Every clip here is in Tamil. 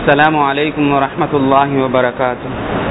السلام عليكم ورحمة الله وبركاته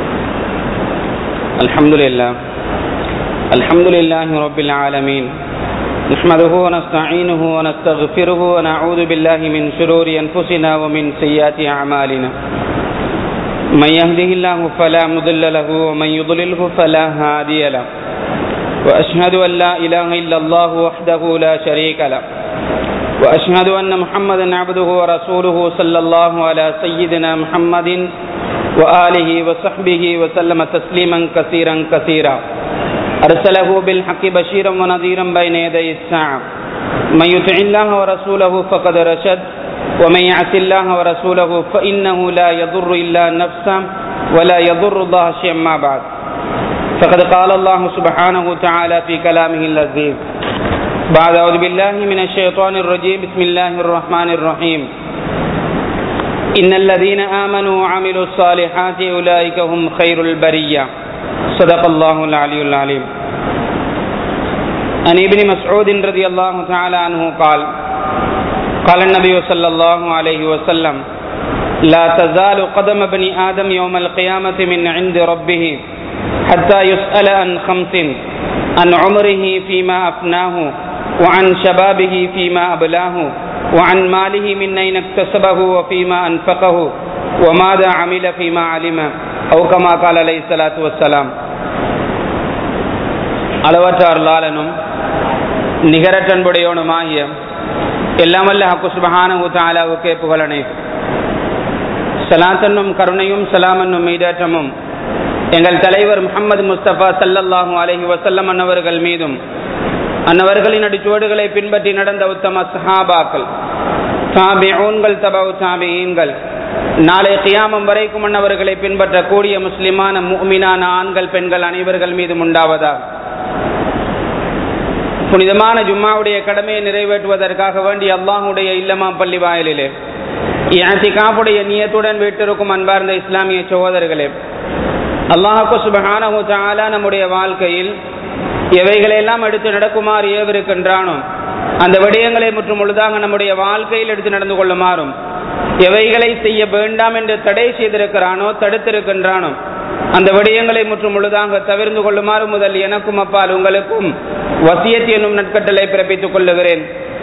الحمد لله الحمد لله رب العالمين نحمده ونستعينه ونستغفره ونعوذ بالله من شرور أنفسنا ومن سيئات أعمالنا من يهده الله فلا مضل له ومن يضلله فلا هادي له وأشهد أن لا إله إلا الله وحده لا شريك له وأشهد أن محمدا عبده ورسوله صلى الله على سيدنا محمد وآله وصحبه وسلم تسليما كثيرا كثيرا أرسله بالحق بشيرا ونذيرا بين يدي الساعة من يطع الله ورسوله فقد رشد ومن يعص الله ورسوله فإنه لا يضر إلا نفسه ولا يضر الله شيئا ما بعد فقد قال الله سبحانه وتعالى في كلامه اللذيذ بعد أعوذ بالله من الشيطان الرجيم بسم الله الرحمن الرحيم إن الذين آمنوا وعملوا الصالحات أولئك هم خير البرية صدق الله العلي العليم عن ابن مسعود رضي الله تعالى عنه قال قال النبي صلى الله عليه وسلم لا تزال قدم ابن آدم يوم القيامة من عند ربه حتى يسأل عن خمس عن عمره فيما أفناه وعن شبابه فيما أبلاه وعن ماله من أين اكتسبه وفيما أنفقه وماذا عمل فيما علم أو كما قال عليه الصلاة والسلام அளவற்ற அருளாளனும் நிகரற்றன்புடையவனுமாகிய எல்லாமல்ல ஹக்கு சுபஹான தாலாவுக்கே புகழனை சலாத்தன்னும் கருணையும் சலாமன்னும் மீதேற்றமும் எங்கள் தலைவர் முகமது முஸ்தபா சல்லல்லாஹூ அலஹி வசல்லம் அன்னவர்கள் மீதும் அன்னவர்களின் அடிச்சுவடுகளை பின்பற்றி நடந்த உத்தம சஹாபாக்கள் தாபிஊன்கள் தபவு தாபியீன்கள் நாளை கியாமம் வரைக்கும் அன்னவர்களை பின்பற்றக்கூடிய முஸ்லிமான முக்மினான ஆண்கள் பெண்கள் அனைவர்கள் மீதும் உண்டாவதா புனிதமான ஜும்மாவுடைய கடமையை நிறைவேற்றுவதற்காக வேண்டி அல்லாஹுடைய இல்லமா பள்ளி வாயிலே காப்புடைய நியத்துடன் வீட்டிருக்கும் அன்பார்ந்த இஸ்லாமிய சகோதரர்களே அல்லாஹு சுபஹானஹு தாலா நம்முடைய வாழ்க்கையில் எவைகளெல்லாம் எடுத்து நடக்குமாறு ஏவிருக்கின்றானோ அந்த விடயங்களை முற்றும் முழுதாக நம்முடைய வாழ்க்கையில் எடுத்து நடந்து கொள்ளுமாறும் எவைகளை செய்ய வேண்டாம் என்று தடை செய்திருக்கிறானோ தடுத்திருக்கின்றானோ அந்த விடயங்களை முற்றும் முழுதாக தவிர்ந்து கொள்ளுமாறு முதல் எனக்கும் அப்பால் உங்களுக்கும் வசியத் என்னும் நட்கட்டளை பிறப்பித்துக் கொள்ளுகிறேன்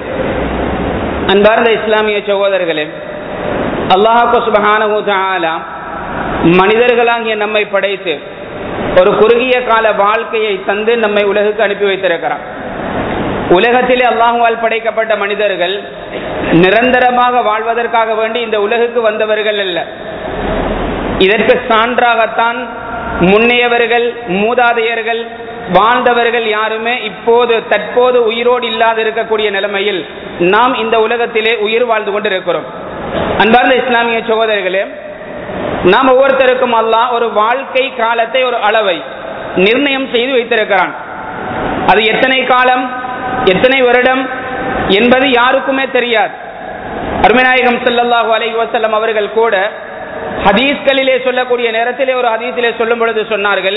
அன்பார்ந்த இஸ்லாமிய சகோதரர்களே அல்லாஹு சுபஹானஹு தாலா மனிதர்களாகிய நம்மை படைத்து ஒரு குறுகிய கால வாழ்க்கையை தந்து நம்மை உலகுக்கு அனுப்பி வைத்திருக்கிறான் உலகத்திலே அல்லாஹுவால் படைக்கப்பட்ட மனிதர்கள் நிரந்தரமாக வாழ்வதற்காக வேண்டி இந்த உலகுக்கு வந்தவர்கள் அல்ல இதற்கு சான்றாகத்தான் முன்னையவர்கள் மூதாதையர்கள் வாழ்ந்தவர்கள் யாருமே இப்போது தற்போது உயிரோடு இல்லாது இருக்கக்கூடிய நிலைமையில் நாம் இந்த உலகத்திலே உயிர் வாழ்ந்து கொண்டிருக்கிறோம் அன்பார்ந்த இஸ்லாமிய சகோதரர்களே நாம் ஒவ்வொருத்தருக்கும் அல்லாஹ் ஒரு வாழ்க்கை காலத்தை ஒரு அளவை நிர்ணயம் செய்து வைத்திருக்கிறான் அது எத்தனை காலம் எத்தனை வருடம் என்பது யாருக்குமே தெரியாது அருமநாயகம் செல்லல்லாஹு அலை வசல்லம் அவர்கள் கூட ஹதீஸ்களிலே சொல்லக்கூடிய நேரத்திலே ஒரு ஹதீஸிலே சொல்லும் பொழுது சொன்னார்கள்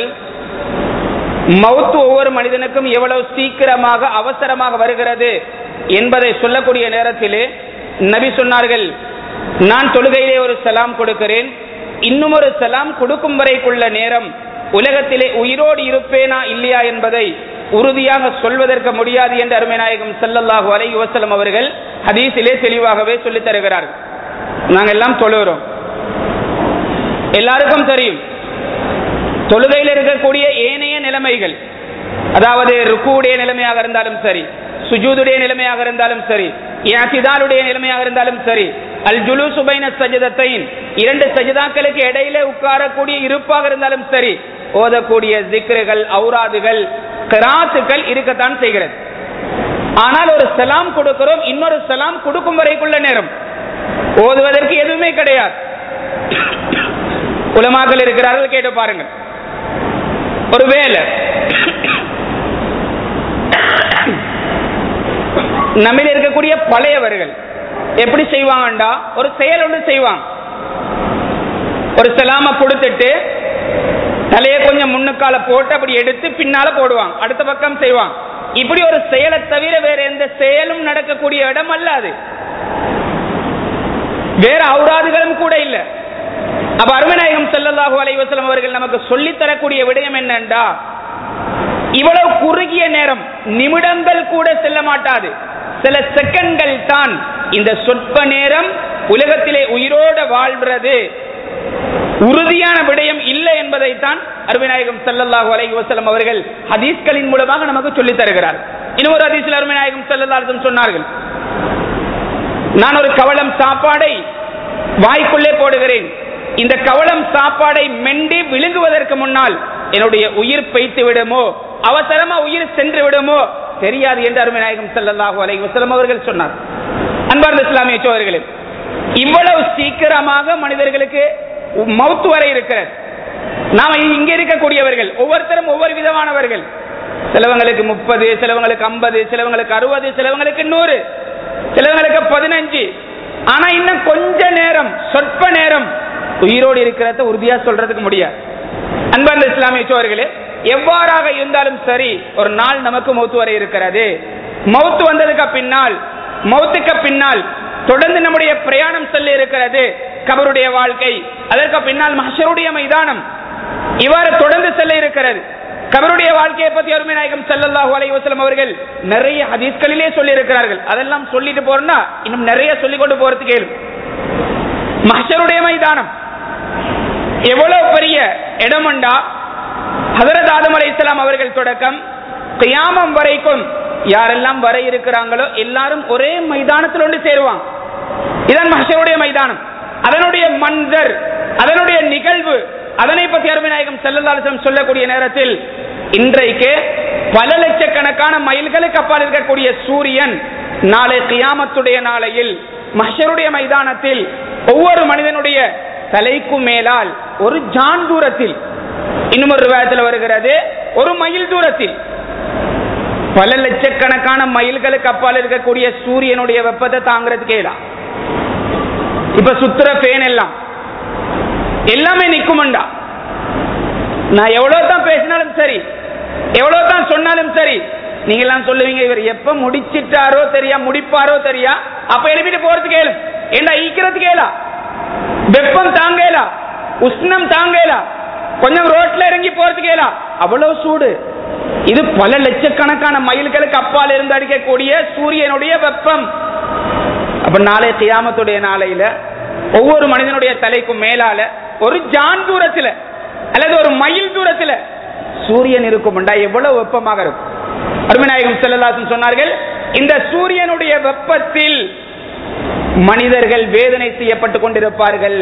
மவுத்து ஒவ்வொரு மனிதனுக்கும் எவ்வளவு சீக்கிரமாக அவசரமாக வருகிறது என்பதை சொல்லக்கூடிய நேரத்திலே நபி சொன்னார்கள் நான் தொழுகையிலே ஒரு சலாம் கொடுக்கிறேன் இன்னும் ஒரு சலாம் கொடுக்கும் வரைக்குள்ள நேரம் உலகத்திலே உயிரோடு இருப்பேனா இல்லையா என்பதை உறுதியாக சொல்வதற்கு முடியாது என்று அருமைநாயகம் செல்லல்லாஹு அலை வசலம் அவர்கள் ஹதீஸிலே தெளிவாகவே சொல்லித் தருகிறார்கள் நாங்கள் எல்லாம் தொழுகிறோம் எல்லாருக்கும் தெரியும் தொழுகையில் இருக்கக்கூடிய ஏனைய நிலைமைகள் அதாவது ருக்குடைய நிலைமையாக இருந்தாலும் சரி சுஜூதுடைய நிலைமையாக இருந்தாலும் சரி யாசிதாலுடைய நிலைமையாக இருந்தாலும் சரி அல் ஜுலு சுபைன சஜிதத்தைன் இரண்டு சஜிதாக்களுக்கு இடையிலே உட்காரக்கூடிய இருப்பாக இருந்தாலும் சரி ஓதக்கூடிய ஜிக்ருகள் ஔராதுகள் கிராத்துக்கள் இருக்கத்தான் செய்கிறது ஆனால் ஒரு சலாம் கொடுக்கிறோம் இன்னொரு சலாம் கொடுக்கும் வரைக்குள்ள நேரம் ஓதுவதற்கு எதுவுமே கிடையாது உலமாக்கள் இருக்கிறார்கள் கேட்டு பாருங்கள் ஒரு வேலை நம்மில் இருக்கக்கூடிய பழையவர்கள் எப்படி செய்வாங்கண்டா ஒரு செயல் ஒன்று செய்வாங்க ஒரு செலாம கொடுத்துட்டு தலையை கொஞ்சம் முன்னுக்கால போட்டு அப்படி எடுத்து பின்னால போடுவாங்க அடுத்த பக்கம் செய்வாங்க இப்படி ஒரு செயலை தவிர வேற எந்த செயலும் நடக்கக்கூடிய இடம் அல்ல அது வேற அவுராதுகளும் கூட இல்ல அப்ப அருமநாயகம் ஸல்லல்லாஹு அலைஹி வஸல்லம் அவர்கள் நமக்கு சொல்லித் தரக்கூடிய விடயம் என்னண்டா இவ்வளவு குறுகிய நேரம் நிமிடங்கள் கூட செல்ல மாட்டாது சில செகண்ட்கள் தான் இந்த சொற்ப நேரம் உலகத்திலே உயிரோட வாழ்றது உறுதியான விடயம் இல்லை என்பதைத்தான் அருமைநாயகம் ஸல்லல்லாஹு அலைஹி வஸல்லம் அவர்கள் ஹதீஸ்களின் மூலமாக நமக்கு சொல்லித் தருகிறார் இன்னொரு ஹதீஸில் அருமைநாயகம் ஸல்லல்லாஹு அலைஹி வஸல்லம் சொன்னார்கள் நான் ஒரு கவளம் சாப்பாடை வாய்க்குள்ளே போடுகிறேன் இந்த கவளம் சாப்பாடை மெண்டி விழுங்குவதற்கு முன்னால் என்னுடைய உயிர் பெய்த்து விடுமோ அவசரமா உயிர் சென்று விடுமோ தெரியாது என்று அருமைநாயகம் ஸல்லல்லாஹு அலைஹி வஸல்லம் அவர்கள் சொன்னார் அன்பார்ந்த இஸ்லாமிய சோதர்களே இவ்வளவு சீக்கிரமாக மனிதர்களுக்கு மௌத்து வரை இருக்கிறது நாம இங்க இருக்கக்கூடியவர்கள் ஒவ்வொருத்தரும் ஒவ்வொரு விதமானவர்கள் சிலவங்களுக்கு முப்பது சிலவங்களுக்கு ஐம்பது சிலவங்களுக்கு அறுபது சிலவங்களுக்கு நூறு சிலவங்களுக்கு பதினஞ்சு ஆனா இன்னும் கொஞ்ச நேரம் சொற்ப நேரம் உயிரோடு இருக்கிறத உறுதியா சொல்றதுக்கு முடியாது அன்பார்ந்த இஸ்லாமிய சோழர்களே எவ்வாறாக இருந்தாலும் சரி ஒரு நாள் நமக்கு மௌத்து வரை இருக்கிறது மௌத்து வந்ததுக்கு பின்னால் மௌத்துக்கு பின்னால் தொடர்ந்து நம்முடைய பிரயாணம் செல்ல இருக்கிறது கபருடைய வாழ்க்கை அதற்கு பின்னால் மஹருடைய மைதானம் இவ்வாறு தொடர்ந்து செல்ல இருக்கிறது கபருடைய வாழ்க்கையை பத்தி அருமை நாயகம் ஸல்லல்லாஹு அலைஹி வஸல்லம் அவர்கள் நிறைய ஹதீஸ்களிலே சொல்லி இருக்கிறார்கள் அதெல்லாம் சொல்லிட்டு போறோம்னா இன்னும் நிறைய சொல்லி கொண்டு போறதுக்கு இயலும் மஹருடைய மைதானம் எவ்வளவு பெரிய இடமண்டா ஹதரத் ஆதம் அலைஹிஸ்ஸலாம் அவர்கள் தொடக்கம் கியாமம் வரைக்கும் யாரெல்லாம் வர இருக்கிறாங்களோ எல்லாரும் ஒரே மைதானத்தில் ஒன்று சேருவாங்க இதான் மஹருடைய மைதானம் அதனுடைய மன்சர் அதனுடைய நிகழ்வு அதனை பற்றி அருமைநாயகம் செல்லல்லாசம் சொல்லக்கூடிய நேரத்தில் இன்றைக்கு பல லட்சக்கணக்கான மைல்களுக்கு அப்பால் இருக்கக்கூடிய சூரியன் நாளை கியாமத்துடைய நாளையில் மஹருடைய மைதானத்தில் ஒவ்வொரு மனிதனுடைய தலைக்கு மேலால் ஒரு ஜான் தூரத்தில் இன்னும் ஒரு விவாதத்தில் வருகிறது ஒரு மைல் தூரத்தில் பல லட்சக்கணக்கான மைல்களுக்கு அப்பால் இருக்கக்கூடிய சூரியனுடைய வெப்பத்தை தாங்கிறதுக்கு இயலாம் இப்ப சுத்துற பேன் எல்லாம் எல்லாமே நிக்குமண்டா நான் எவ்வளவு தான் பேசினாலும் சரி எவ்வளவு தான் சொன்னாலும் சரி நீங்க எல்லாம் சொல்லுவீங்க இவர் எப்ப முடிச்சிட்டாரோ தெரியா முடிப்பாரோ தெரியா அப்ப எழுப்பிட்டு போறதுக்கு கேளு என்ன ஈக்கிறதுக்கு கேளா வெப்பம் தாங்கலா உஷ்ணம் தாங்கலா கொஞ்சம் ரோட்ல இறங்கி போறதுக்கு கேளா அவ்வளவு சூடு இது பல லட்சக்கணக்கான மைல்களுக்கு அப்பால் இருந்து அடிக்கக்கூடிய சூரியனுடைய வெப்பம் அப்ப நாளை கியாமத்துடைய நாளையில ஒவ்வொரு மனிதனுடைய தலைக்கும் மேலால ஒரு ஜான் தூரத்துல அல்லது ஒரு மைல் தூரத்துல சூரியன் இருக்கும்டா எவ்வளவு வெப்பமாக இருக்கும் அருமநாயகம் செல்லலாசன் சொன்னார்கள் இந்த சூரியனுடைய வெப்பத்தில் மனிதர்கள் வேதனை செய்யப்பட்டுக் கொண்டிருப்பார்கள்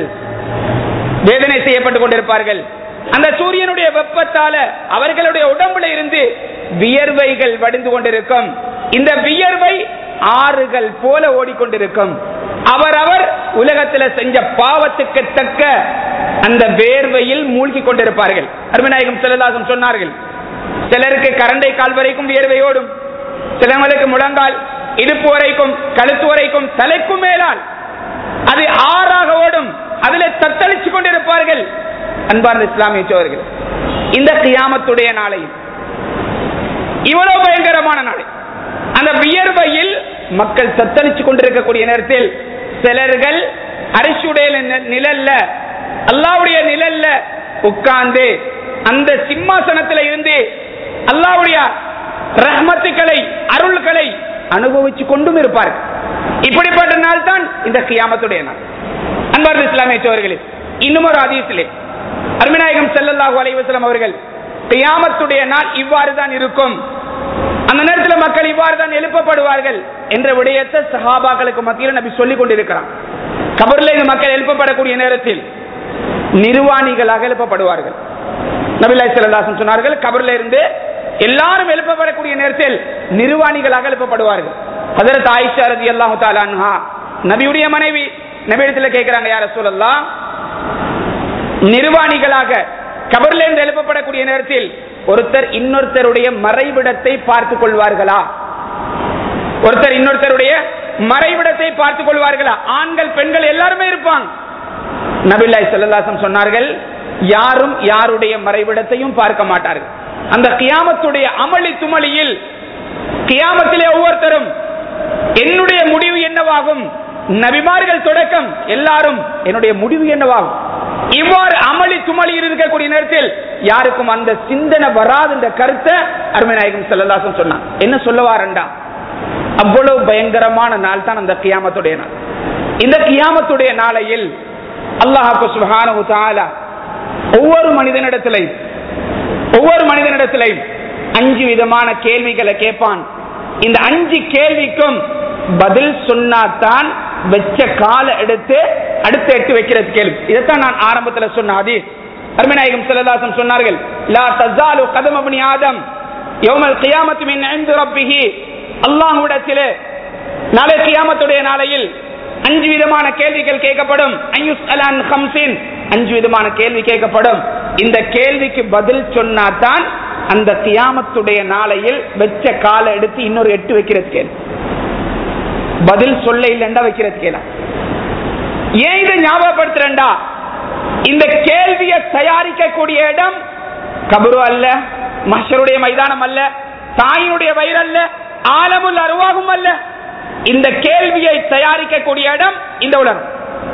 வேதனை செய்யப்பட்டுக் கொண்டிருப்பார்கள் அந்த சூரியனுடைய வெப்பத்தால அவர்களுடைய உடம்புல இருந்து வியர்வைகள் வடிந்து கொண்டிருக்கும் இந்த வியர்வை ஆறுகள் போல ஓடிக்கொண்டிருக்கும் அவரவர் உலகத்துல செஞ்ச பாவத்துக்கு தக்க அந்த வேர்வையில் மூழ்கி கொண்டிருப்பார்கள் அருமநாயகம் செல்லதாசம் சொன்னார்கள் சிலருக்கு கரண்டை கால் வரைக்கும் வியர்வை ஓடும் சிலவங்களுக்கு முழங்கால் இடுப்பு வரைக்கும் கழுத்து வரைக்கும் தலைக்கும் மேலால் அது ஆறாக ஓடும் அதில் தத்தளிச்சு கொண்டிருப்பார்கள் அன்பார்ந்த இஸ்லாமிய சோழர்கள் இந்த கியாமத்துடைய நாளையில் இவ்வளவு பயங்கரமான நாளை அந்த வியர்வையில் மக்கள் தத்தளிச்சு கொண்டிருக்கக்கூடிய நேரத்தில் சிலர்கள் அரிசுடைய நிழல்ல அல்லாவுடைய நிழல்ல உட்கார்ந்து அந்த சிம்மாசனத்தில் இருந்து அல்லாவுடைய ரஹ்மத்துக்களை அருள்களை அனுபவிச்சு கொண்டும் இருப்பார்கள் இப்படிப்பட்ட நாள் தான் இந்த கியாமத்துடைய நாள் அன்பார்ந்த இஸ்லாமிய சோழர்களே இன்னும் ஒரு அதிகத்திலே அருமிநாயகம் செல்லல்லாஹு அலைவசலம் அவர்கள் கியாமத்துடைய நாள் இவ்வாறு தான் இருக்கும் அந்த நேரத்தில் மக்கள் இவ்வாறு தான் எழுப்பப்படுவார்கள் என்ற விடயத்தை சஹாபாக்களுக்கு மத்தியில் நபி சொல்லிக் கொண்டிருக்கிறான் கபர்ல இந்த மக்கள் எழுப்பப்படக்கூடிய நேரத்தில் நிர்வாணிகளாக எழுப்பப்படுவார்கள் நபிலாய் செல்லதாசன் சொன்னார்கள் கபர்ல இருந்து எல்லாரும் எழுப்பப்படக்கூடிய நேரத்தில் நிர்வாணிகளாக எழுப்பப்படுவார்கள் ஹதரத் ஆயிஷா ரதி அல்லாஹு தாலான்ஹா நபியுடைய மனைவி நபியிடத்தில் கேட்கிறாங்க யார சொல்லலாம் நிர்வாணிகளாக கபர்ல இருந்து எழுப்பப்படக்கூடிய நேரத்தில் ஒருத்தர் இன்னொருத்தருடைய மறைவிடத்தை பார்த்துக் கொள்வார்களா ஒருத்தர் இன்னொருத்தருடைய மறைவிடத்தை பார்த்துக் கொள்வார்களா ஆண்கள் பெண்கள் எல்லாருமே இருப்பாங்க நபில்லாய் செல்லதாசம் சொன்னார்கள் யாரும் யாருடைய மறைவிடத்தையும் பார்க்க மாட்டார்கள் அந்த கியாமத்துடைய அமளி துமளியில் கியாமத்திலே ஒவ்வொருத்தரும் என்னுடைய முடிவு என்னவாகும் நபிமார்கள் தொடக்கம் எல்லாரும் என்னுடைய முடிவு என்னவாகும் இவ்வாறு அமளி துமளி இருக்கக்கூடிய நேரத்தில் யாருக்கும் அந்த சிந்தனை வராது என்ற கருத்தை அருமைநாயகம் செல்லலாசன் சொன்னான் என்ன சொல்ல வாரண்டா அவ்வளவு பயங்கரமான நாள் தான் அந்த கியாமத்துடைய நாள் இந்த கியாமத்துடைய நாளையில் அல்லாஹு சுபஹானஹு தஆலா ஒவ்வொரு மனிதனிடத்திலையும் ஒவ்வொரு மனிதனிடத்திலையும் அஞ்சு விதமான கேள்விகளை கேட்பான் இந்த அஞ்சு கேள்விக்கும் பதில் சொன்னாதான் வச்ச கால எடுத்து அடுத்து எட்டு வைக்கிறது கேள்வி இதைத்தான் நான் ஆரம்பத்துல சொன்ன அது அருமநாயகம் செல்லதாசன் சொன்னார்கள் லா தஸாலு கதம் அப்னி ஆதம் யௌமல் கியாமத்து மின் இன்து ரப்பிஹி அல்லாஹ்விடத்திலே நாளை கியாமத்துடைய நாளையில் அஞ்சு விதமான கேள்விகள் கேட்கப்படும் அய்யுஸ் அலான் ஹம்சின் அஞ்சு விதமான கேள்வி கேட்கப்படும் இந்த கேள்விக்கு பதில் சொன்னாதான் அந்த கியாமத்துடைய நாளையில் வெச்ச காலை எடுத்து இன்னொரு எட்டு வைக்கிறது கேள்வி பதில் சொல்ல இல்லைண்டா வைக்கிறது கேளா ஏன் இதை ஞாபகப்படுத்துறேன்டா இந்த கேள்வியை தயாரிக்கக்கூடிய இடம் கபரு அல்ல மஷருடைய மைதானம் அல்ல தாயினுடைய வயிறு அல்ல ஆலமுல் அருவாகும் அல்ல இந்த கேள்வியை தயாரிக்கக்கூடிய இடம் இந்த உலகம்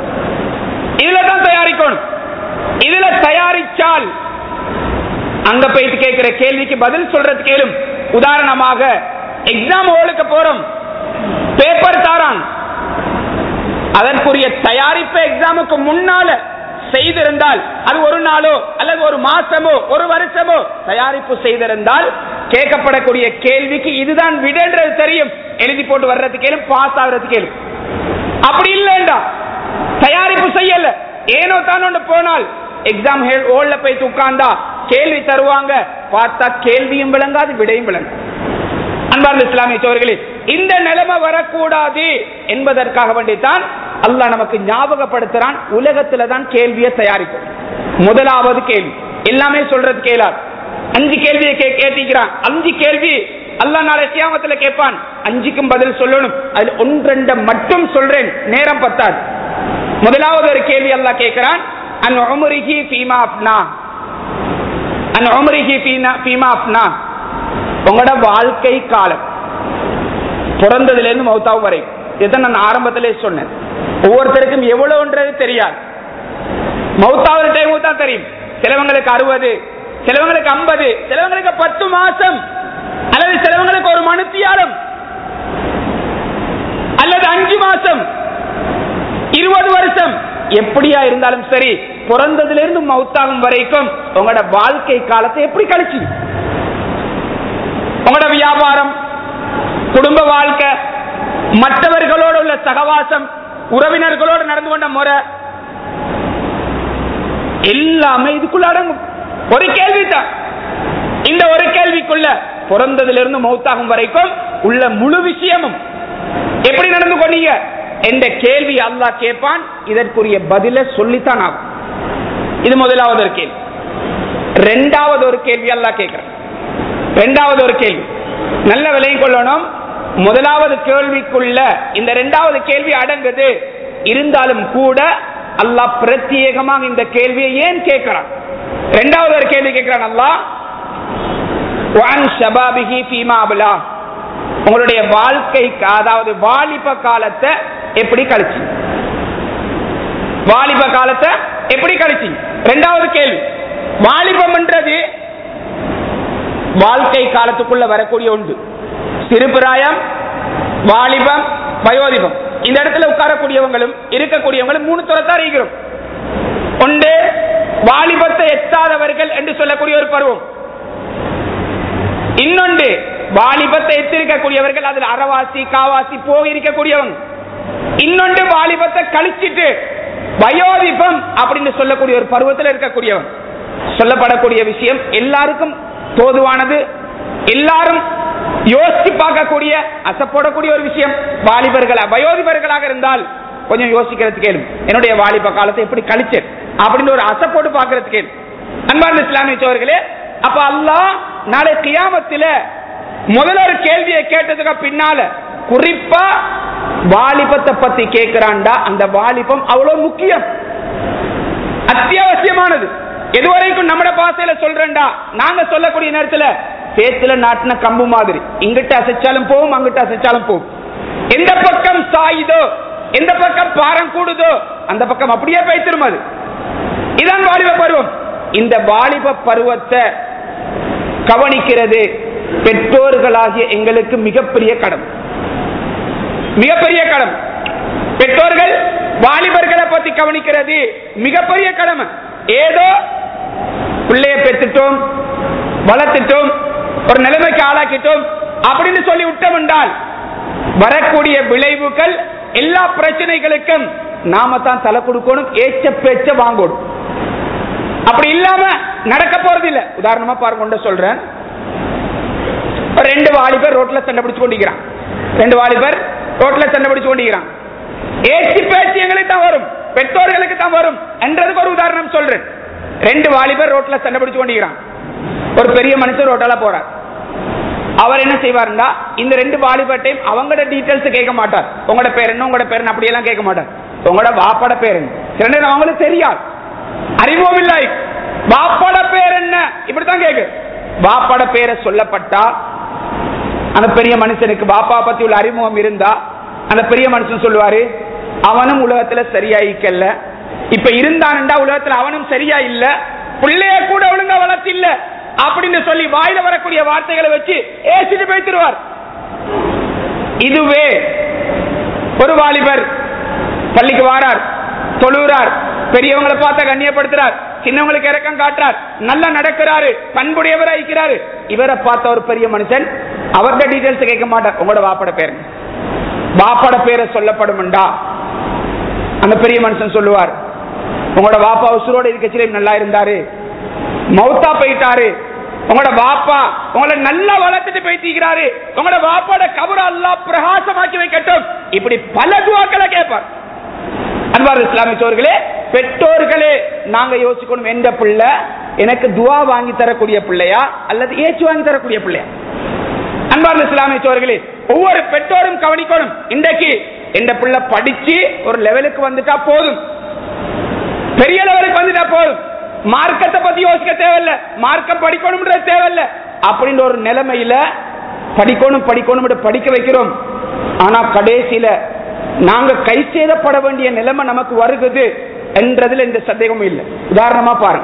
இதுல தான் தயாரிக்கணும் இதுல தயாரிச்சால் அங்க போயிட்டு கேட்கிற கேள்விக்கு பதில் சொல்றது கேளும் உதாரணமாக எக்ஸாம் ஹோலுக்கு போறோம் பேப்பர் தாரான் அதற்குரிய தயாரிப்பு எக்ஸாமுக்கு முன்னால செய்திருந்தால் அது ஒரு நாளோ அல்லது ஒரு மாசமோ ஒரு வருஷமோ தயாரிப்பு செய்திருந்தால் கேட்கப்படக்கூடிய கேள்விக்கு இதுதான் விடன்றது தெரியும் எழுதி போட்டு வர்றது கேளும் பாஸ் ஆகுறது கேளும் அப்படி இல்லைண்டா தயாரிப்பு செய்யல ஏனோ தான் போனால் எக்ஸாம் ஹோல்ல போய் உட்கார்ந்தா கேள்வி தருவாங்க பார்த்தா கேள்வியும் விளங்காது விடையும் விளங்காது அன்பார்ந்த இஸ்லாமிய சோர்களே இந்த நிலைமை வரக்கூடாது என்பதற்காக வேண்டித்தான் அல்லாஹ் நமக்கு ஞாபகப்படுத்துறான் உலகத்துல தான் கேள்வியை தயாரிக்கும் முதலாவது கேள்வி எல்லாமே சொல்றது கேளார் அஞ்சு கேள்வியை கேட்டிக்கிறான் அஞ்சு கேள்வி அல்லாஹ் நாளை கியாமத்துல கேட்பான் அஞ்சுக்கும் பதில் சொல்லணும் அதுல ஒன்றெண்ட மட்டும் சொல்றேன் நேரம் பத்தாது முதலாவது ஒரு கேள்வி அல்லாஹ் கேட்கிறான் அன் உமரிஹி ஃபீமா அப்னா அன் உமரிஹி ஃபீமா அப்னா உங்களோட வாழ்க்கை காலம் பிறந்ததுல இருந்து மௌத்தாவு வரை இதான் நான் ஆரம்பத்திலே சொன்னேன் ஒவ்வொருத்தருக்கும் எவ்வளவுன்றது தெரியாது மௌத்தாவது டைம் தான் தெரியும் சிலவங்களுக்கு அறுபது சிலவங்களுக்கு ஐம்பது சிலவங்களுக்கு பத்து மாசம் அல்லது சிலவங்களுக்கு ஒரு மனுத்தியாலம் அல்லது அஞ்சு மாசம் இருபது வருஷம் எப்படியா இருந்தாலும் சரி பிறந்ததுல இருந்து மௌத்தாகும் வரைக்கும் உங்களோட வாழ்க்கை காலத்தை எப்படி கழிச்சு உங்களோட வியாபாரம் குடும்ப வாழ்க்கை மற்றவர்களோடு உள்ள சகவாசம் உறவினர்களோடு நடந்து கொண்ட முறை எல்லாமே இதுக்குள்ள அடங்கும் ஒரு கேள்வி தான் இந்த ஒரு கேள்விக்குள்ள பிறந்ததிலிருந்து மௌத்தாகும் வரைக்கும் உள்ள முழு விஷயமும் எப்படி நடந்து கொண்டீங்க என்ற கேள்வி அல்லாஹ் கேட்பான் இதற்குரிய பதில சொல்லித்தான் ஆகும் இது முதலாவது ஒரு கேள்வி ரெண்டாவது ஒரு கேள்வி அல்லாஹ் கேட்கிறான் ரெண்டாவது ஒரு கேள்வி நல்ல விலையும் கொள்ளணும் முதலாவது கேள்விக்குள்ள இந்த ரெண்டாவது கேள்வி அடங்குது இருந்தாலும் கூட அல்லாஹ் பிரத்யேகமாக இந்த கேள்வியை ஏன் கேட்கிறான் ரெண்டாவது ஒரு கேள்வி கேட்கிறான் அல்லாஹ் வான் ஷபாபிஹி ஃபீமா அபுலா உங்களுடைய வாழ்க்கை அதாவது வாலிப காலத்தை எப்படி கழிச்சு வாலிப காலத்தை எப்படி கழிச்சு ரெண்டாவது கேள்வி வாலிபம்ன்றது வாழ்க்கை காலத்துக்குள்ள வரக்கூடிய ஒன்று சிறுபிராயம் வாலிபம் வயோதிபம் இந்த இடத்துல உட்காரக்கூடியவங்களும் இருக்கக்கூடியவங்களும் மூணு துறத்தான் இருக்கிறோம் ஒன்று வாலிபத்தை எட்டாதவர்கள் என்று சொல்லக்கூடிய ஒரு பருவம் இன்னொன்று வாலிபத்தை எத்திருக்கக்கூடியவர்கள் அதில் அறவாசி காவாசி போக இருக்கக்கூடியவங்க இன்னொன்று வாலிபத்தை கழிச்சிட்டு வயோதிபம் அப்படின்னு சொல்லக்கூடிய ஒரு பருவத்தில் இருக்கக்கூடியவன் சொல்லப்படக்கூடிய விஷயம் எல்லாருக்கும் தோதுவானது எல்லாரும் யோசிச்சு பார்க்கக்கூடிய அசப்போடக்கூடிய ஒரு விஷயம் வாலிபர்களா வயோதிபர்களாக இருந்தால் கொஞ்சம் யோசிக்கிறது கேளும் என்னுடைய வாலிப காலத்தை எப்படி கழிச்சேன் அப்படின்னு ஒரு அசை போட்டு பார்க்கறது கேள்வி அன்பார்ந்த இஸ்லாமிய சோர்களே அப்ப அல்லாஹ் நாளை கியாமத்தில முதல்ல ஒரு கேள்வியை கேட்டதுக்கு பின்னால குறிப்பா வாலிபத்தை பத்தி கேட்கிறான்டா அந்த வாலிபம் அவ்வளவு முக்கியம் அத்தியாவசியமானது எதுவரைக்கும் நம்ம பாசையில சொல்றேன்டா நாங்க சொல்லக்கூடிய நேரத்துல சேத்துல நாட்டின கம்பு மாதிரி இங்கிட்ட அசைச்சாலும் போகும் அங்கிட்ட அசைச்சாலும் போகும் எந்த பக்கம் சாயுதோ எந்த பக்கம் பாரம் கூடுதோ அந்த பக்கம் அப்படியே போய்த்திரும் அது இதான் வாலிப பருவம் இந்த வாலிப பருவத்தை கவனிக்கிறது பெற்றோர்களாகிய எங்களுக்கு மிகப்பெரிய கடன் மிகப்பெரிய கடன் பெற்றோர்கள் வாலிபர்களை பத்தி கவனிக்கிறது மிகப்பெரிய கடமை ஏதோ பிள்ளைய பெற்றுட்டோம் வளர்த்துட்டோம் ஒரு நிலைமைக்கு ஆளாக்கிட்டோம் அப்படின்னு சொல்லி விட்டோம் என்றால் வரக்கூடிய விளைவுகள் எல்லா பிரச்சனைகளுக்கும் நாம தான் தலை கொடுக்கணும் ஏச்ச பேச்ச வாங்கணும் அப்படி இல்லாம நடக்க போறது இல்ல உதாரணமா பாருங்க சொல்றேன் ஒரு ரெண்டு வாலிபர் ரோட்ல சண்டை பிடிச்சு கொண்டிருக்கிறான் ரெண்டு வாலிபர் ரோட்ல சண்டை பிடிச்சு கொண்டிருக்கிறான் ஏச்சு பேச்சு எங்களுக்கு தான் வரும் பெற்றோர்களுக்கு தான் வரும் என்றதுக்கு ஒரு உதாரணம் சொல்றேன் ரெண்டு வாலிபர் ரோட்ல சண்டை பிடிச்சு கொண்டிருக்கிறான் ஒரு பெரிய மனுஷன் ரோட்டால போறார் அவர் என்ன செய்வாருன்னா இந்த ரெண்டு வாலிபர்ட்டையும் அவங்களோட டீட்டெயில்ஸ் கேட்க மாட்டார் உங்களோட பேர் என்ன உங்களோட பேர் என்ன அப்படியெல்லாம் கேட்க மாட்டார் உங்களோட வாப்பாட பேர் என்ன சில நேரம் அவங்களுக்கு தெரியாது அறிவோம் இல்லை வாப்பாட பேர் என்ன இப்படித்தான் கேக்கு வாப்பாட பேரை சொல்லப்பட்டா அந்த பெரிய மனுஷனுக்கு பாப்பா பத்தி உள்ள அறிமுகம் இருந்தா அந்த பெரிய மனுஷன் சொல்லுவாரு அவனும் உலகத்துல சரியாயிக்கல இப்ப இருந்தான்டா உலகத்துல அவனும் சரியா இல்ல பிள்ளைய கூட ஒழுங்கா வளர்த்து இல்ல அப்படின்னு சொல்லி வாயில வரக்கூடிய வார்த்தைகளை வச்சு ஏசிட்டு போய்த்திருவார் இதுவே ஒரு வாலிபர் பள்ளிக்கு வாரார் தொழுகிறார் பெரியவங்களை பார்த்த கண்ணியப்படுத்துறார் சின்னவங்களுக்கு இறக்கம் காட்டுறார் நல்லா நடக்கிறாரு பண்புடையவரா இருக்கிறாரு இவரை பார்த்த ஒரு பெரிய மனுஷன் அவர்கிட்ட டீடைல்ஸ் கேட்க மாட்டார் உங்களோட வாப்பட பேர் வாப்பட பேரை சொல்லப்படும்டா அந்த பெரிய மனுஷன் சொல்லுவார் உங்களோட வாப்பா உசுரோட இருக்கச்சிலையும் நல்லா இருந்தாரு மௌத்தா போயிட்டாரு உங்களோட வாப்பா உங்களை நல்லா வளர்த்துட்டு போயிட்டிருக்கிறாரு உங்களோட வாப்பாட கபர அல்லா பிரகாசமாக்கி வைக்கட்டும் இப்படி பல துவாக்களை கேட்பார் அன்பார் இஸ்லாமிய சோர்களே பெற்றோர்களே நாங்க யோசிக்கணும் எந்த பிள்ளை எனக்கு துவா வாங்கி தரக்கூடிய பிள்ளையா அல்லது ஏச்சு வாங்கி தரக்கூடிய பிள்ளையா அன்பார்ந்த இஸ்லாமிய சோர்களே ஒவ்வொரு பெற்றோரும் கவனிக்கணும் இன்றைக்கு இந்த பிள்ளை படிச்சு ஒரு லெவலுக்கு வந்துட்டா போதும் பெரிய லெவலுக்கு வந்துட்டா போதும் மார்க்கத்தை பத்தி யோசிக்க தேவையில்ல மார்க்கம் படிக்கணும்ன்றது தேவையில்ல அப்படின்னு ஒரு நிலைமையில படிக்கணும் படிக்கணும் படிக்க வைக்கிறோம் ஆனா கடைசியில நாங்க கை சேதப்பட வேண்டிய நிலைமை நமக்கு வருகுது என்றதுல எந்த சந்தேகமும் இல்லை உதாரணமா பாருங்க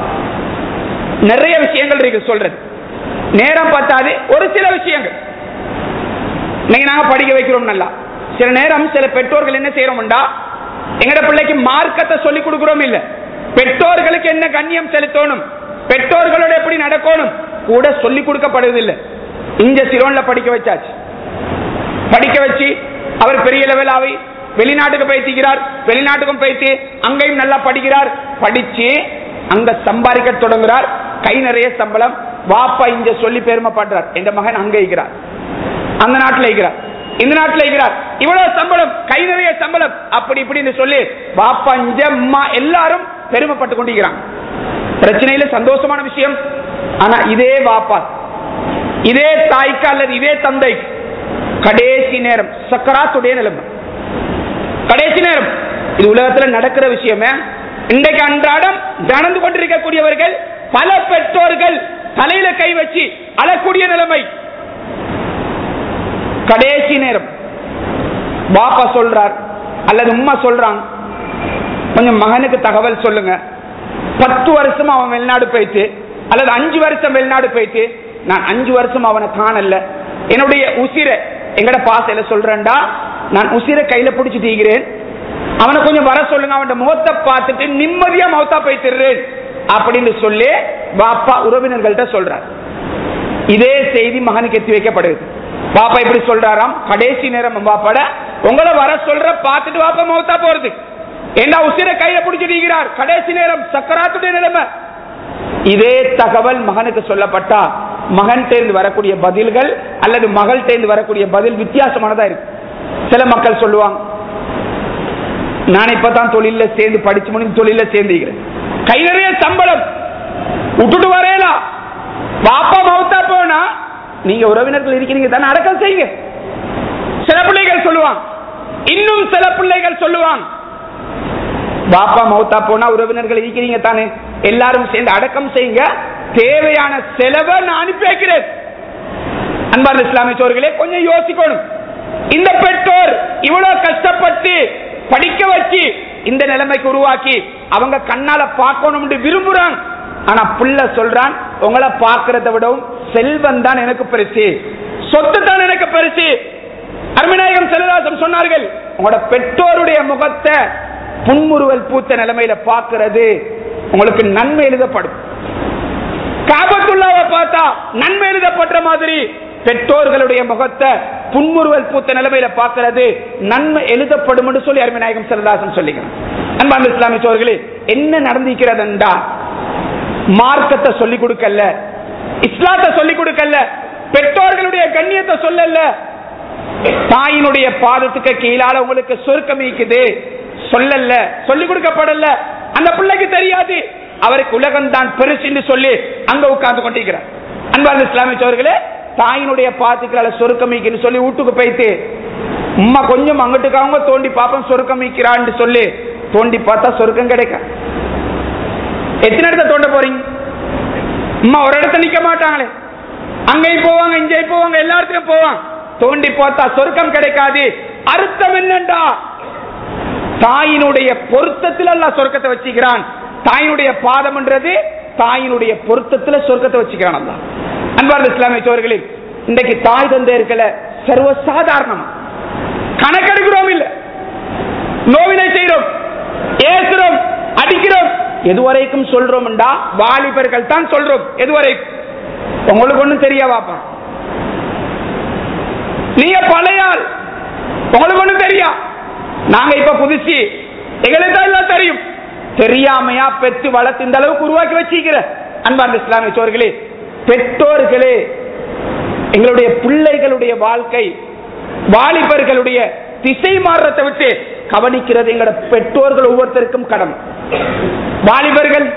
நிறைய விஷயங்கள் இருக்கு சொல்றது நேரம் பார்த்தாது ஒரு சில விஷயங்கள் இன்னைக்கு நாங்க படிக்க வைக்கிறோம் நல்லா சில நேரம் சில பெற்றோர்கள் என்ன செய்யறோம்டா எங்கட பிள்ளைக்கு மார்க்கத்தை சொல்லி கொடுக்கிறோம் இல்ல பெற்றோர்களுக்கு என்ன கண்ணியம் செலுத்தணும் பெற்றோர்களோட எப்படி நடக்கணும் கூட சொல்லி கொடுக்கப்படுவதில்லை இங்க சிரோன்ல படிக்க வச்சாச்சு படிக்க வச்சு அவர் பெரிய லெவலாவை வெளிநாட்டுக்கு பயிற்சிக்கிறார் வெளிநாட்டுக்கும் பயிற்சி அங்கேயும் நல்லா படிக்கிறார் படிச்சு அங்க சம்பாதிக்க தொடங்குறார் கை நிறைய சம்பளம் வாப்பா இங்க சொல்லி பெருமைப்படுறார் எந்த மகன் அங்க இருக்கிறார் அந்த நாட்டில் இருக்கிறார் இந்த நாட்டில் இருக்கிறார் இவ்வளவு சம்பளம் கை நிறைய சம்பளம் அப்படி இப்படின்னு சொல்லி வாப்பா இங்க அம்மா எல்லாரும் பெருமைப்பட்டு கொண்டிருக்கிறாங்க பிரச்சனையில சந்தோஷமான விஷயம் ஆனா இதே வாப்பா இதே தாய்க்கு அல்லது இதே தந்தைக்கு கடைசி நேரம் சக்கராத்துடைய நிலைமை கடைசி நேரம் இது உலகத்துல நடக்கிற விஷயமே இன்றைக்கு அன்றாடம் நடந்து கொண்டிருக்கக்கூடியவர்கள் பல பெற்றோர்கள் தலையில கை வச்சு அழக்கூடிய நிலைமை கடைசி நேரம் பாப்பா சொல்றார் அல்லது உம்மா சொல்றாங்க கொஞ்சம் மகனுக்கு தகவல் சொல்லுங்க பத்து வருஷம் அவன் வெளிநாடு போயிட்டு அல்லது அஞ்சு வருஷம் வெளிநாடு போயிட்டு நான் அஞ்சு வருஷம் அவனை காணல என்னுடைய உசிரை எங்கட பாசையில சொல்றேன்டா நான் உசிரை கையில பிடிச்சி தீக்கிறேன் அவனை கொஞ்சம் வர சொல்லுங்க அவன் முகத்தை பார்த்துட்டு நிம்மதியா மௌத்தா போய்த்திடுறேன் அப்படின்னு சொல்லி பாப்பா உறவினர்கள்ட்ட சொல்றார் இதே செய்தி மகனுக்கு எத்தி வைக்கப்படுது பாப்பா இப்படி சொல்றாராம் கடைசி நேரம் பாப்பாட உங்களை வர சொல்ற பார்த்துட்டு பாப்பா மௌத்தா போறது ஏண்டா உசிரை கையில பிடிச்சிருக்கிறார் கடைசி நேரம் சக்கராத்துடைய நிலைமை இதே தகவல் மகனுக்கு சொல்லப்பட்டா மகன் தேர்ந்து வரக்கூடிய பதில்கள் அல்லது மகள் தேர்ந்து வரக்கூடிய பதில் வித்தியாசமானதா இருக்கு சில மக்கள் சொல்லுவாங்க நான் இப்பதான் தொழில சேர்ந்து படிச்சு முடிஞ்சு தொழில சேர்ந்துக்கிறேன் கை நிறைய சம்பளம் விட்டுட்டு வரேலா பாப்பா மௌத்தா போனா நீங்க உறவினர்கள் இருக்கிறீங்க தானே அடக்கம் செய்யுங்க சில பிள்ளைகள் சொல்லுவாங்க இன்னும் சில பிள்ளைகள் சொல்லுவாங்க பாப்பா மௌத்தா போனா உறவினர்கள் இருக்கிறீங்க தானே எல்லாரும் சேர்ந்து அடக்கம் செய்யுங்க தேவையான செலவை நான் அனுப்பி வைக்கிறேன் அன்பார்ந்த இஸ்லாமிய சோர்களே கொஞ்சம் யோசிக்கணும் இந்த பெற்றோர் இவ்வளவு கஷ்டப்பட்டு படிக்க வச்சு இந்த நிலைமைக்கு உருவாக்கி அவங்க கண்ணால பார்க்கணும்னு விரும்புறாங்க ஆனா புள்ள சொல்றான் உங்களை பார்க்கறத விடவும் செல்வம் தான் எனக்கு பெருசு சொத்து தான் எனக்கு பெருசு அருமநாயகம் செல்வராசன் சொன்னார்கள் உங்களோட பெற்றோருடைய முகத்தை புன்முறுவல் பூத்த நிலைமையில பார்க்கிறது உங்களுக்கு நன்மை எழுதப்படும் காபத்துள்ளாவை பார்த்தா நன்மை எழுதப்பட்ட மாதிரி பெற்றோர்களுடைய முகத்தை புன்முறுவல் பூத்த நிலைமையில பார்க்கிறது நன்மை எழுதப்படும் என்று சொல்லி அருமநாயகம் செல்வராசன் சொல்லிக்கிறேன் அன்பான இஸ்லாமிய சோர்களே என்ன நடந்திருக்கிறதுண்டா மார்க்கத்தை சொல்லிக் கொடுக்கல இஸ்லாத்தை சொல்லிக் கொடுக்கல பெற்றோர்களுடைய கண்ணியத்தை சொல்லல தாயினுடைய பாதத்துக்கு கீழால உங்களுக்கு சொர்க்கம் இருக்குது சொல்லல சொல்லிக் கொடுக்கப்படல அந்த பிள்ளைக்கு தெரியாது அவருக்கு உலகம் தான் பெருசு சொல்லி அங்க உட்கார்ந்து கொண்டிருக்கிறார் அன்பார்ந்த இஸ்லாமிய சோர்களே தாயினுடைய பாத்துக்கிறால சொருக்கமிக்குன்னு சொல்லி வீட்டுக்கு போயிட்டு உம்மா கொஞ்சம் அங்கிட்டுக்கு அவங்க தோண்டி பாப்போம் சொருக்கமிக்கிறான்னு சொல்லி தோண்டி பார்த்தா சொருக்கம் கிடைக்க எத்தனை இடத்த தோண்ட போறீங்க அம்மா ஒரு இடத்த நிக்க மாட்டாங்களே அங்கேயும் போவாங்க இங்கேயும் போவாங்க எல்லா இடத்துலயும் போவாங்க தோண்டி பார்த்தா சொர்க்கம் கிடைக்காது அர்த்தம் என்னண்டா தாயினுடைய பொருத்தத்தில் அல்ல சொர்க்கத்தை வச்சுக்கிறான் தாயினுடைய பாதம்ன்றது தாயினுடைய பொருத்தத்துல சொர்க்கத்தை வச்சுக்கிறான் அல்ல அன்பார்ந்த இஸ்லாமிய சோழர்களே இன்றைக்கு தாய் தந்தையர்கள சர்வ சாதாரணமா கணக்கெடுக்கிறோம் இல்ல நோவினை செய்யறோம் ஏசுறோம் அடிக்கிறோம் எதுவரைக்கும் சொல்றோம்டா வாலிபர்கள் தான் சொல்றோம் எதுவரைக்கும் உங்களுக்கு ஒண்ணும் தெரிய வாப்பா நீங்க பழையாள் உங்களுக்கு ஒண்ணும் தெரியா நாங்க இப்ப புதுசு எங்களுக்கு தான் எல்லாம் தெரியும் தெரியாமையா பெற்று வளர்த்து இந்த அளவுக்கு உருவாக்கி வச்சிருக்கிற அன்பார்ந்த இஸ்லாமிய சோர்களே பெற்றோர்களே எங்களுடைய பிள்ளைகளுடைய வாழ்க்கை வாலிபர்களுடைய திசை மாற்றத்தை விட்டு கவனிக்கிறது எங்களோட பெற்றோர்கள் ஒவ்வொருத்தருக்கும் கடமை வாலிபர்கள்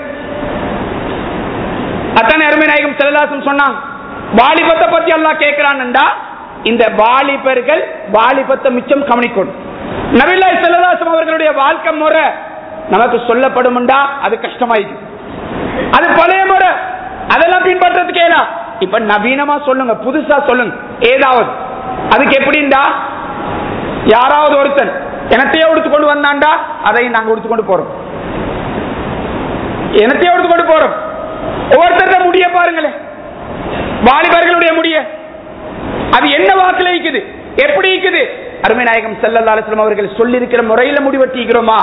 அத்தனை அருமை நாயகம் செல்லதாசன் சொன்னான் வாலிபத்தை பத்தி எல்லாம் கேட்கிறான்டா இந்த வாலிபர்கள் வாலிபத்தை மிச்சம் கவனிக்கணும் நபில்லாய் செல்லதாசம் அவர்களுடைய வாழ்க்கை முறை நமக்கு சொல்லப்படும்டா அது கஷ்டமாயிடுது அது பழைய முறை அதெல்லாம் பின்பற்றதுக்கு ஏதா இப்ப நவீனமா சொல்லுங்க புதுசா சொல்லுங்க ஏதாவது அதுக்கு எப்படின்டா யாராவது ஒருத்தன் எனத்தையே உடுத்து கொண்டு வந்தாண்டா அதை நாங்க உடுத்து கொண்டு போறோம் எனத்தையே உடுத்து கொண்டு போறோம் ஒவ்வொருத்தர முடிய பாருங்களேன் வாலிபர்களுடைய முடிய அது என்ன வாக்குல இருக்குது எப்படி இருக்குது அருமை நாயகம் செல்லல்லா அலிஸ்லாம் அவர்கள் சொல்லியிருக்கிற முறையில முடிவெட்டிக்கிறோமா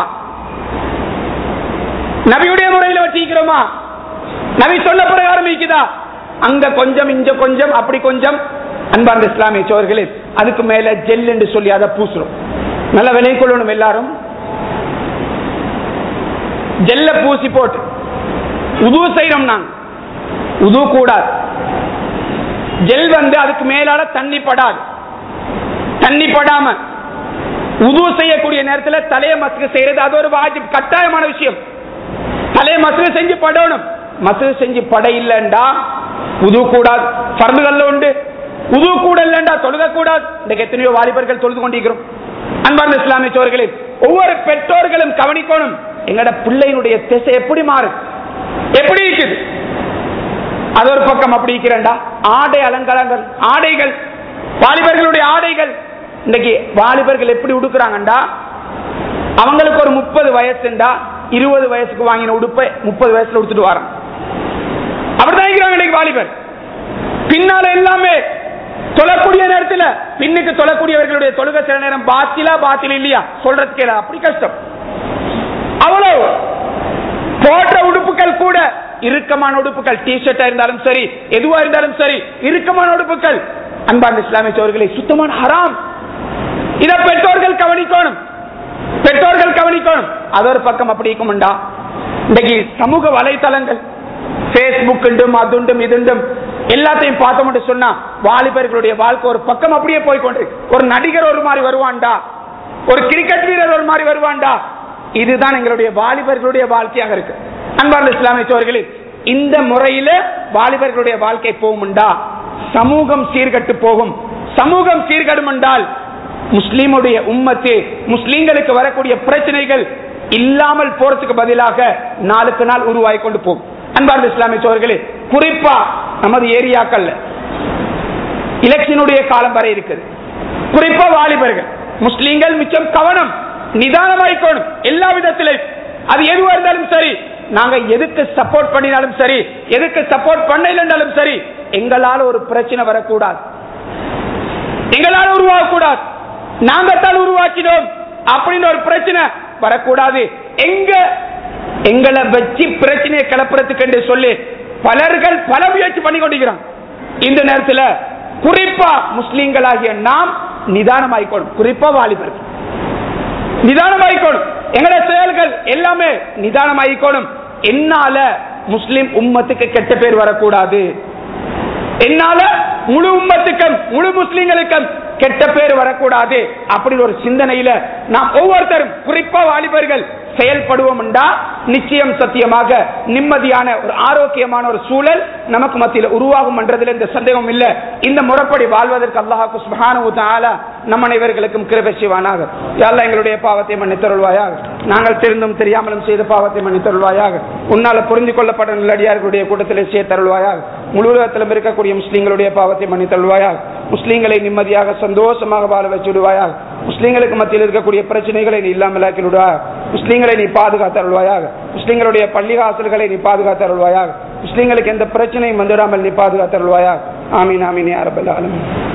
நபியுடைய முறையில வச்சிக்கிறோமா நபி சொல்ல பிரகாரம் இருக்குதா அங்க கொஞ்சம் இங்க கொஞ்சம் அப்படி கொஞ்சம் அன்பார்ந்த இஸ்லாமிய சோர்களே அதுக்கு மேல ஜெல் என்று சொல்லி அதை பூசுறோம் நல்ல விலை கொள்ளணும் எல்லாரும் ஜெல்ல பூசி போட்டு உது செய்யறோம் நாங்க உது கூடாது ஜெல் வந்து அதுக்கு மேலால தண்ணி படாது தண்ணி படாம உது செய்யக்கூடிய நேரத்தில் தலைய மசுக்கு செய்யறது அது ஒரு வாஜிப் கட்டாயமான விஷயம் தலைய மசுகு செஞ்சு படணும் மசுகு செஞ்சு பட இல்லைண்டா உது கூடாது பருந்துகள்ல உண்டு உது கூட இல்லைண்டா தொழுக கூடாது இன்றைக்கு எத்தனையோ வாலிபர்கள் தொழுது கொண்டிருக்கிறோம் அன்பார்ந்த இஸ்லாமிய சோர்களே ஒவ்வொரு பெற்றோர்களும் கவனிக்கணும் எங்கட பிள்ளையினுடைய திசை எப்படி மாறு எப்படி இருக்குது அது ஒரு பக்கம் அப்படி இருக்கிறேன்டா ஆடை அலங்காரங்கள் ஆடைகள் வாலிபர்களுடைய ஆடைகள் இன்னைக்கு வாலிபர்கள் எப்படி உடுக்குறாங்கண்டா அவங்களுக்கு ஒரு முப்பது வயசுண்டா இருபது வயசுக்கு வாங்கின உடுப்பை முப்பது வயசுல உடுத்துட்டு வரான் அப்படிதான் இருக்கிறாங்க இன்னைக்கு வாலிபர் பின்னால எல்லாமே தொழக்கூடிய நேரத்தில் பின்னுக்கு தொழக்கூடியவர்களுடைய தொழுகை சில நேரம் பாத்திலா பாத்தில் இல்லையா சொல்றதுக்கு இல்ல. அப்படி கஷ்டம் அவ்வளவு போட்ட உடுப்புகள் கூட இறுக்கமான உடுப்புகள் டி ஷர்ட்டா இருந்தாலும் சரி எதுவா இருந்தாலும் சரி இறுக்கமான உடுப்புகள் அன்பார்ந்த இஸ்லாமிய சோழர்களை சுத்தமான ஹராம் இத பெற்றோர்கள் கவனிக்கணும் பெற்றோர்கள் கவனிக்கணும் அது ஒரு பக்கம் அப்படி இருக்கும்டா இன்னைக்கு சமூக வலைத்தளங்கள் பேஸ்புக் அதுண்டும் இதுண்டும் எல்லாத்தையும் பார்த்தோம் சொன்னா வாலிபர்களுடைய வாழ்க்கை ஒரு பக்கம் அப்படியே போய்கொண்டு ஒரு நடிகர் ஒரு மாதிரி வருவான்டா ஒரு கிரிக்கெட் வீரர் ஒரு மாதிரி வருவான்டா இதுதான் எங்களுடைய வாலிபர்களுடைய வாழ்க்கையாக இருக்கு அன்பார்ந்த இஸ்லாமிய சோழர்களே இந்த முறையில வாலிபர்களுடைய வாழ்க்கை போகும்டா சமூகம் சீர்கட்டு போகும் சமூகம் சீர்கடும் என்றால் முஸ்லீமுடைய உம்மத்து முஸ்லீம்களுக்கு வரக்கூடிய பிரச்சனைகள் இல்லாமல் போறதுக்கு பதிலாக நாளுக்கு நாள் உருவாகி கொண்டு போகும் அன்பார்ந்த இஸ்லாமிய சோழர்களே குறிப்பா நமது ஏரியாக்கள்ல எலெக்ஷனுடைய காலம் வரை இருக்குது குறிப்பா வாலிபர்கள் முஸ்லீம்கள் மிச்சம் கவனம் நிதானமாய்க்கணும் எல்லா விதத்திலும் அது எதுவா இருந்தாலும் சரி நாங்க எதுக்கு சப்போர்ட் பண்ணினாலும் சரி எதுக்கு சப்போர்ட் பண்ணலைன்னாலும் சரி எங்களால ஒரு பிரச்சனை வரக்கூடாது எங்களால உருவாகக்கூடாது நாங்கத்தான் உருவாக்கினோம் அப்படின்னு ஒரு பிரச்சனை வரக்கூடாது எங்க எங்களை வச்சு பிரச்சனையை கிளப்புறதுக்கு என்று சொல்லி பலர்கள் பல முயற்சி பண்ணி கொண்டிருக்கிறாங்க இந்த நேரத்தில் குறிப்பா முஸ்லீம்களாகிய நாம் நிதானமாய்க்கணும் குறிப்பா வாலிபர்கள் நிதானமாய்க்கணும் எங்களோட செயல்கள் எல்லாமே நிதானமாய்க்கணும் என்னால முஸ்லிம் உம்மத்துக்கு கெட்ட பேர் வரக்கூடாது என்னால முழு உம்மத்துக்கும் முழு முஸ்லிம்களுக்கும் கெட்ட பேர் வரக்கூடாது அப்படின்னு ஒரு சிந்தனையில நாம் ஒவ்வொருத்தரும் குறிப்பா வாலிபர்கள் செயல்படுவோம் நிச்சயம் சத்தியமாக நிம்மதியான ஒரு ஆரோக்கியமான ஒரு சூழல் நமக்கு மத்தியில் உருவாகும் என்றதில் இந்த சந்தேகம் இல்லை இந்த முறைப்படி வாழ்வதற்கு அல்லாஹாக்கு சுபஹான நம் அனைவர்களுக்கும் கிருபை செய்வானாக யாழ்லா எங்களுடைய பாவத்தை மன்னித்தருள்வாயாக நாங்கள் தெரிந்தும் தெரியாமலும் செய்த பாவத்தை மன்னித்தருள்வாயாக உன்னால புரிந்து கொள்ளப்பட்ட நல்லடியார்களுடைய கூட்டத்திலே சேர்த்தருள்வாயாக முழு உலகத்திலும் இருக்கக்கூடிய முஸ்லீம்களுடைய பாவத்தை மன்னித்தருள்வாயாக முஸ்லீம்களை நிம்மதியாக சந்தோஷமாக வாழ வச்சு விடுவாயாக முஸ்லீம்களுக்கு மத்தியில் இருக்கக்கூடிய பிரச்சனைகளை நீ இல்லாமலாக்கி விடுவாயாக முஸ்லீம்களை நீ பாதுகாத்தருள்வாயாக முஸ்லீம்களுடைய பள்ளிவாசல்களை நீ பாதுகாத்தருள்வாயாக முஸ்லீம்களுக்கு எந்த பிரச்சனையும் வந்துடாமல் நீ பாதுகாத்தருள்வாயாக ஆமீன் ஆமீன் யாரபல் ஆலமின்